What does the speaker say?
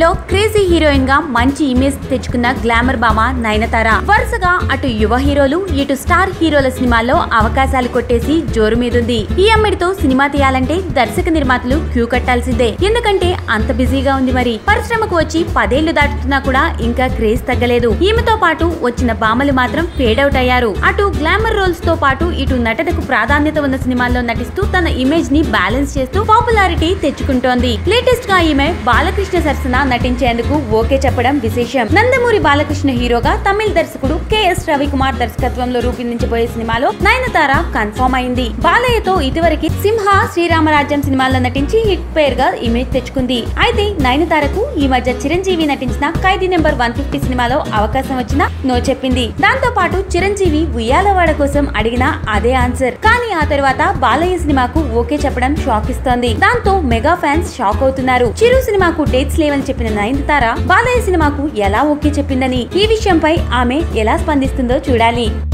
లో crazy heroine గా మంచి ఇమేజ్ తెచ్చుకున్న గ్లామర్ బామ నయనతార వరుసగా అటు యువ హీరోలు ఇటు స్టార్ హీరోల సినిమాల్లో అవకాశాలు కొట్టేసి జోరు మీదుంది ఈ అమ్మిడితో సినిమా తీయాలంటే దర్శక నిర్మాతలు క్యూ కట్టాల్సిందే ఎందుకంటే అంత బిజీగా ఉంది మరి పరిశ్రమకు వచ్చి పదేళ్లు దాటుతున్నా కూడా ఇంకా క్రేజ్ తగ్గలేదు ఈమెతో పాటు వచ్చిన బామలు మాత్రం ఫేడ్ అవుట్ అయ్యారు అటు గ్లామర్ రోల్స్ తో పాటు ఇటు నటనకు ప్రాధాన్యత ఉన్న సినిమాల్లో నటిస్తూ తన ఇమేజ్ ని బ్యాలెన్స్ చేస్తూ పాపులారిటీ తెచ్చుకుంటోంది లేటెస్ట్ గా ఈమె బాలకృష్ణ సరసన నటించేందుకు ఓకే చెప్పడం విశేషం నందమూరి బాలకృష్ణ హీరోగా తమిళ దర్శకుడు కెఎస్ రవికుమార్ దర్శకత్వంలో రూపొందించబోయే సినిమాలో నయనతార కన్ఫర్మ్ అయింది బాలయ్యతో ఇదివరకు సింహ శ్రీరామరాజ్యం సినిమాల్లో నటించి హిట్ పేర్ గా ఇమేజ్ తెచ్చుకుంది అయితే నయనతారకు ఈ మధ్య చిరంజీవి నటించిన ఖైదీ నెంబర్ వన్ ఫిఫ్టీ సినిమాలో అవకాశం వచ్చినా నో చెప్పింది దాంతో పాటు చిరంజీవి ఉయ్యాలవాడ కోసం అడిగిన అదే ఆన్సర్ కానీ ఆ తర్వాత బాలయ్య సినిమాకు ఓకే చెప్పడం షాక్ ఇస్తోంది దాంతో మెగా ఫ్యాన్స్ షాక్ అవుతున్నారు చిరు సినిమాకు డేట్స్ లేవని చెప్పిన నయనతార బాలయ్య సినిమాకు ఎలా ఓకే చెప్పిందని ఈ విషయంపై ఆమె ఎలా స్పందిస్తుందో చూడాలి